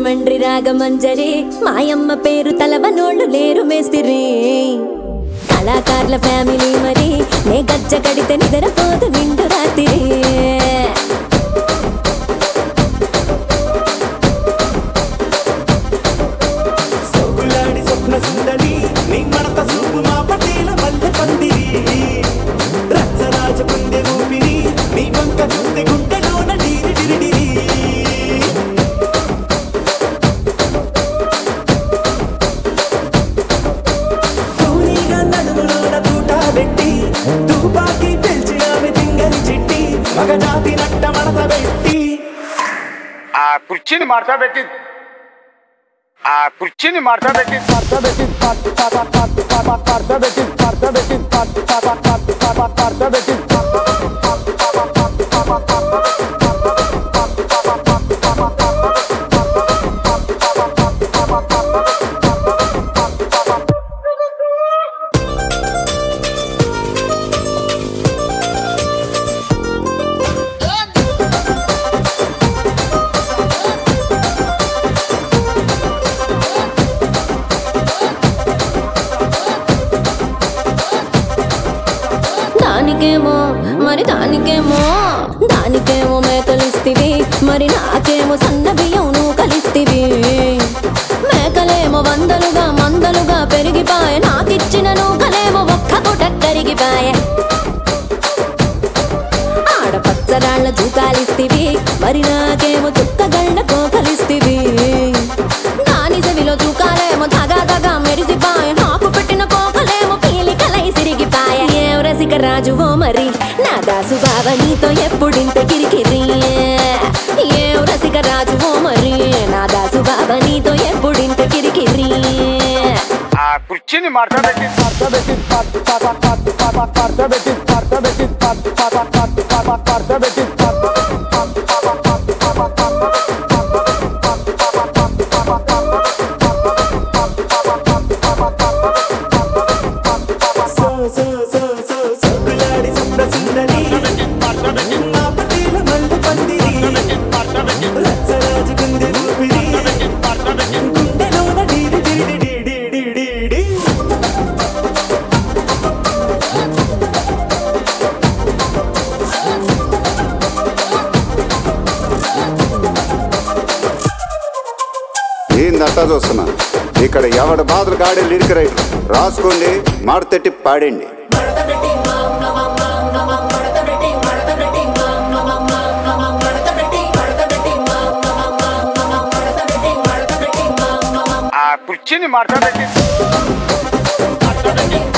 రాజమండ్రి రాగమంజరి మాయమ్మ పేరు తలవనోళ్ళు లేరు మేస్తిరి కళాకారుల ఫ్యామిలీ మరి నే గజ్జ కడితే నిద్రపోదు నిండు రాత్రి సొగులాడి స్వప్న సుందరి నీ మడత సూపు మా పటేల మల్లె పందిరి రచ్చరాజ కుందె ఊపిరి నీ వంక చూస్తే గుండెలోన డీరి డిరిడిరి తూనీగా నడుములోన తూట పెట్టి తుపాకి పెంచి ఆమె తింగరి చిట్టి మగజాతి నట్ట మడత పెట్టి ఆ కుర్చీని మార్తా పెట్టి ఆ కుర్చీని మార్తా పెట్టి మార్తా పెట్టి మార్తా పెట్టి మార్తా పెట్టి మార్తా పెట్టి దానికేమో మరి దానికేమో దానికేమో మేకలిస్తివి మరి నాకేమో సన్న బియ్యం నువ్వు కలిస్తివి మేకలేమో వందలుగా మందలుగా పెరిగిపాయ నాకిచ్చిన నూకలేమో ఒక్క పూట కరిగిపాయ ఆడపచ్చరాళ్ళ జూకాలిస్తివి మరి నాకేమో చుక్కగళ్ళ కోకలిస్తివి దాని చెవిలో జూకాలేమో దగా దగా మెరిసిపాయ నాకు పెట్టిన కోకలేమో పీలికలై సిరిగిపాయ ఏం రసిక రాజువో మరి నా దాసు బావ నీతో ఎప్పుడింత కిరికిరి ఏం రసిక రాజువో మరి నా దాసు బావ నీతో ఎప్పుడింత కిరికిరి ఆ కుర్చీని మార్తా పెట్టి మార్తా పెట్టి మార్తా పెట్టి మార్తా పెట్టి మార్తా పెట్టి సో సో సో సో సొగులాడి స్వప్న సుందరి మా పటేల మల్లె పందిరి రచ్చరాజ కుందె ఊపిరి గుండెలోన డీరి డీరి డీడి డీడి డీ ఏందంతా చూస్తున్నా ఇక్కడ ఎవడ బాధలు కాడే లిరిక్ రైటర్ రాసుకోండి మాడతెట్టి పాడండి ఆ కుర్చీని మార్తా పెట్టి